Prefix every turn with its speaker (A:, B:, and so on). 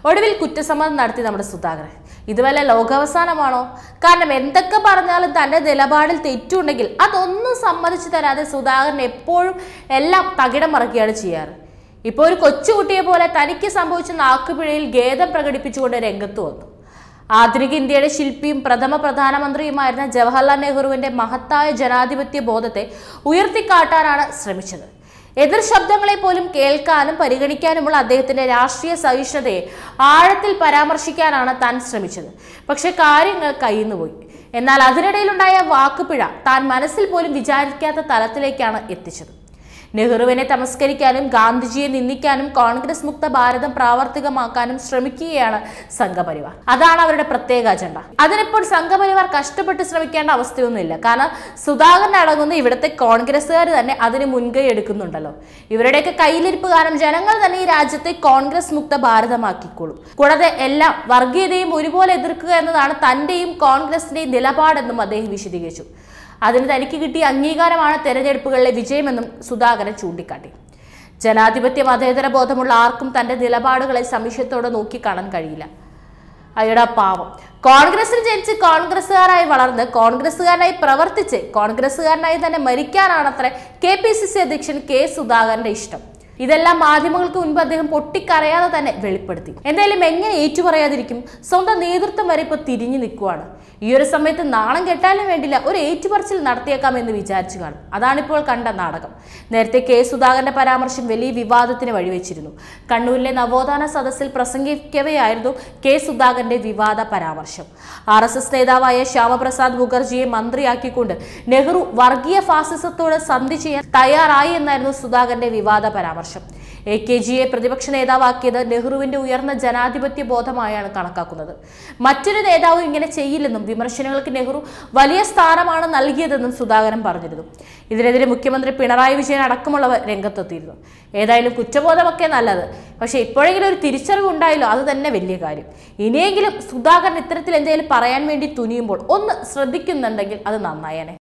A: ഒടുവിൽ കുറ്റസമ്മതം നടത്തി നമ്മുടെ സുധാകരൻ ഇത് വല്ല ലോകാവസാനമാണോ കാരണം എന്തൊക്കെ പറഞ്ഞാലും തന്റെ നിലപാടിൽ തെറ്റുണ്ടെങ്കിൽ അതൊന്നും സമ്മതിച്ചു തരാതെ സുധാകരൻ എപ്പോഴും എല്ലാം തകിടം മറക്കുകയാണ് ചെയ്യാറ് ഇപ്പോൾ ഒരു കൊച്ചുകുട്ടിയെ പോലെ തനിക്ക് സംഭവിച്ച നാക്കുപിഴയിൽ ഖേദം പ്രകടിപ്പിച്ചുകൊണ്ട് രംഗത്ത് വന്നു ആധുനിക ഇന്ത്യയുടെ ശില്പിയും പ്രഥമ പ്രധാനമന്ത്രിയുമായിരുന്ന ജവഹർലാൽ നെഹ്റുവിന്റെ മഹത്തായ ജനാധിപത്യ ബോധത്തെ ഉയർത്തിക്കാട്ടാനാണ് ശ്രമിച്ചത് എതിർ ശബ്ദങ്ങളെ പോലും കേൾക്കാനും പരിഗണിക്കാനുമുള്ള അദ്ദേഹത്തിന്റെ രാഷ്ട്രീയ സഹിഷ്ണുതയെ ആഴത്തിൽ പരാമർശിക്കാനാണ് താൻ ശ്രമിച്ചത് പക്ഷെ കാര്യങ്ങൾ കയ്യുന്നുപോയി എന്നാൽ അതിനിടയിലുണ്ടായ വാക്കുപിഴ താൻ മനസ്സിൽ പോലും വിചാരിക്കാത്ത തലത്തിലേക്കാണ് എത്തിച്ചത് നെഹ്റുവിനെ തമസ്കരിക്കാനും ഗാന്ധിജിയെ നിന്ദിക്കാനും കോൺഗ്രസ് മുക്ത ഭാരതം പ്രാവർത്തികമാക്കാനും ശ്രമിക്കുകയാണ് സംഘപരിവാർ അതാണ് അവരുടെ പ്രത്യേക അജണ്ട അതിനിപ്പോൾ സംഘപരിവാർ കഷ്ടപ്പെട്ട് ശ്രമിക്കേണ്ട അവസ്ഥയൊന്നുമില്ല കാരണം സുധാകരൻ അടങ്ങുന്ന ഇവിടുത്തെ കോൺഗ്രസ്സുകാർ തന്നെ അതിന് മുൻകൈ എടുക്കുന്നുണ്ടല്ലോ ഇവരുടെയൊക്കെ കയ്യിലിരിപ്പ് കാരണം ജനങ്ങൾ തന്നെ ഈ രാജ്യത്തെ കോൺഗ്രസ് മുക്ത ഭാരതമാക്കിക്കോളും കൂടാതെ എല്ലാം വർഗീയതയും ഒരുപോലെ എതിർക്കുക എന്നതാണ് തന്റെയും കോൺഗ്രസിന്റെയും നിലപാടെന്നും അദ്ദേഹം വിശദീകരിച്ചു അതിന് തനിക്ക് കിട്ടിയ അംഗീകാരമാണ് തെരഞ്ഞെടുപ്പുകളിലെ വിജയമെന്നും സുധാകരൻ ചൂണ്ടിക്കാട്ടി ജനാധിപത്യ മതേതര ബോധമുള്ള ആർക്കും തന്റെ നിലപാടുകളെ സംശയത്തോടെ നോക്കിക്കാണാൻ കഴിയില്ല അയ്യടാ പാവം കോൺഗ്രസിൽ ജനിച്ച് കോൺഗ്രസ്സുകാരായി വളർന്ന് കോൺഗ്രസ്സുകാരനായി പ്രവർത്തിച്ച് കോൺഗ്രസ്സുകാരനായി തന്നെ മരിക്കാനാണത്രേ കെ പി സി സി അധ്യക്ഷൻ കെ സുധാകരന്റെ ഇഷ്ടം ഇതെല്ലാം മാധ്യമങ്ങൾക്ക് മുൻപ് അദ്ദേഹം പൊട്ടിക്കരയാതെ തന്നെ വെളിപ്പെടുത്തി എന്തായാലും എങ്ങനെ ഏറ്റുപറയാതിരിക്കും സ്വന്തം നേതൃത്വം വരെ ഇപ്പൊ തിരിഞ്ഞു നിൽക്കുവാണ് ഈ ഒരു സമയത്ത് നാണം കെട്ടാനും വേണ്ടില്ല ഒരു ഏറ്റുപറച്ചിൽ നടത്തിയേക്കാം എന്ന് വിചാരിച്ചു കാണും അതാണിപ്പോൾ കണ്ട നാടകം നേരത്തെ കെ സുധാകരന്റെ പരാമർശം വലിയ വിവാദത്തിന് വഴിവെച്ചിരുന്നു കണ്ണൂരിലെ നവോത്ഥാന സദസ്സിൽ പ്രസംഗിക്കവെയായിരുന്നു കെ സുധാകരന്റെ വിവാദ പരാമർശം ആർ എസ് എസ് നേതാവായ ശ്യാമപ്രസാദ് മുഖർജിയെ മന്ത്രിയാക്കിക്കൊണ്ട് നെഹ്റു വർഗീയ ഫാസിസത്തോട് സന്ധി ചെയ്യാൻ തയ്യാറായി എന്നായിരുന്നു സുധാകരന്റെ വിവാദ പരാമർശം എ കെ ജിയെ പ്രതിപക്ഷ നേതാവാക്കിയത് നെഹ്റുവിന്റെ ഉയർന്ന ജനാധിപത്യ ബോധമായാണ് കണക്കാക്കുന്നത് മറ്റൊരു നേതാവും ഇങ്ങനെ ചെയ്യില്ലെന്നും വിമർശനങ്ങൾക്ക് നെഹ്റു വലിയ സ്ഥാനമാണ് നൽകിയതെന്നും സുധാകരൻ പറഞ്ഞിരുന്നു ഇതിനെതിരെ മുഖ്യമന്ത്രി പിണറായി വിജയൻ അടക്കമുള്ളവർ രംഗത്തെത്തിയിരുന്നു ഏതായാലും കുറ്റബോധമൊക്കെ നല്ലത് പക്ഷെ ഇപ്പോഴെങ്കിലും ഒരു തിരിച്ചറിവ് ഉണ്ടായല്ലോ അത് തന്നെ വലിയ കാര്യം ഇനിയെങ്കിലും സുധാകരൻ ഇത്തരത്തിൽ എന്തെങ്കിലും പറയാൻ വേണ്ടി തുനിയുമ്പോൾ ഒന്ന് ശ്രദ്ധിക്കുന്നുണ്ടെങ്കിൽ അത് നന്നായേനെ